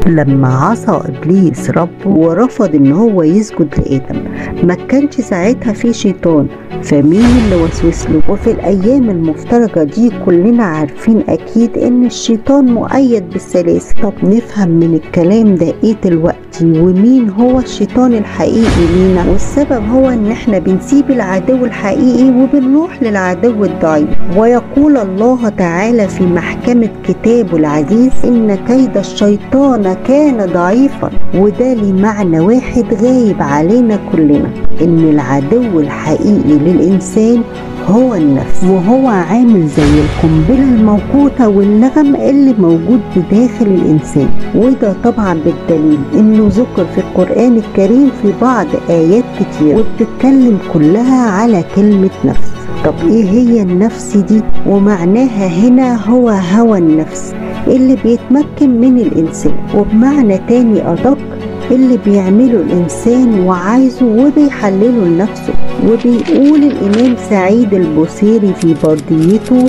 لما عصى ابليس ربه ورفض ان هو يسجد لادم ما كانش ساعتها في شيطان فمين اللي وسوس له وفي الايام المفترجه دي كلنا عارفين اكيد ان الشيطان مؤيد بالسلاسل طب نفهم من الكلام ده ايه دلوقتي ومين هو الشيطان الحقيقي لينا والسبب هو ان احنا بنسيب العدو الحقيقي وبنروح للعدو الضعيف ويقول الله تعالى في محكمه كتابه العزيز ان كيد الشيطان كان ضعيفا وده ليه معنى واحد غايب علينا كلنا ان العدو الحقيقي للانسان هو النفس وهو عامل زي القنبلة الموقوتة والنغم اللي موجود بداخل الإنسان وده طبعا بالدليل إنه ذكر في القرآن الكريم في بعض آيات كتير وبتتكلم كلها على كلمة نفس طب إيه هي النفس دي ومعناها هنا هو هوى النفس اللي بيتمكن من الإنسان وبمعنى تاني أدق اللي بيعمله الإنسان وعايزه وبيحلله لنفسه وبيقول الإمام سعيد البصيري في برديته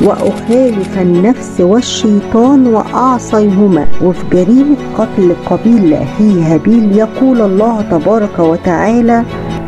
وأخالف النفس والشيطان وأعصيهما وفي جريمة قتل قبيل أخيه هابيل يقول الله تبارك وتعالى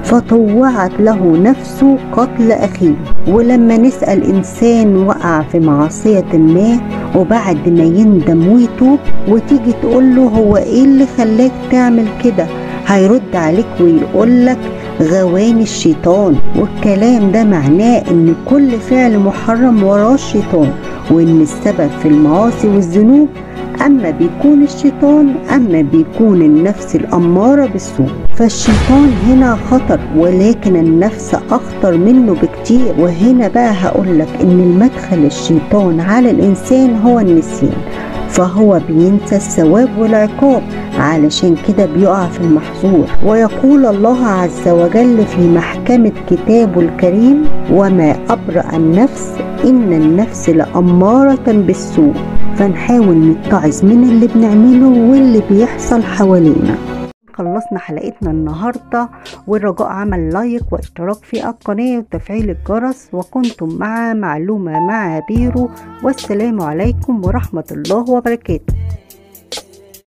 فطوعت له نفسه قتل أخيه ولما نسأل إنسان وقع في معصية ما وبعد ما يندم ويتوب وتيجي تقول له هو إيه اللي خلاك تعمل كده هيرد عليك ويقول لك غوان الشيطان والكلام ده معناه ان كل فعل محرم وراه الشيطان وان السبب في المعاصي والذنوب اما بيكون الشيطان اما بيكون النفس الاماره بالسوء فالشيطان هنا خطر ولكن النفس اخطر منه بكتير وهنا بقى هقول لك ان المدخل الشيطان على الانسان هو النسيان فهو بينسى الثواب والعقاب علشان كده بيقع في المحظور ويقول الله عز وجل في محكمة كتابه الكريم وما أبرأ النفس إن النفس لأمارة بالسوء فنحاول نتعظ من اللي بنعمله واللي بيحصل حوالينا خلصنا حلقتنا النهاردة والرجاء عمل لايك واشتراك في القناة وتفعيل الجرس وكنتم مع معلومة مع بيرو والسلام عليكم ورحمة الله وبركاته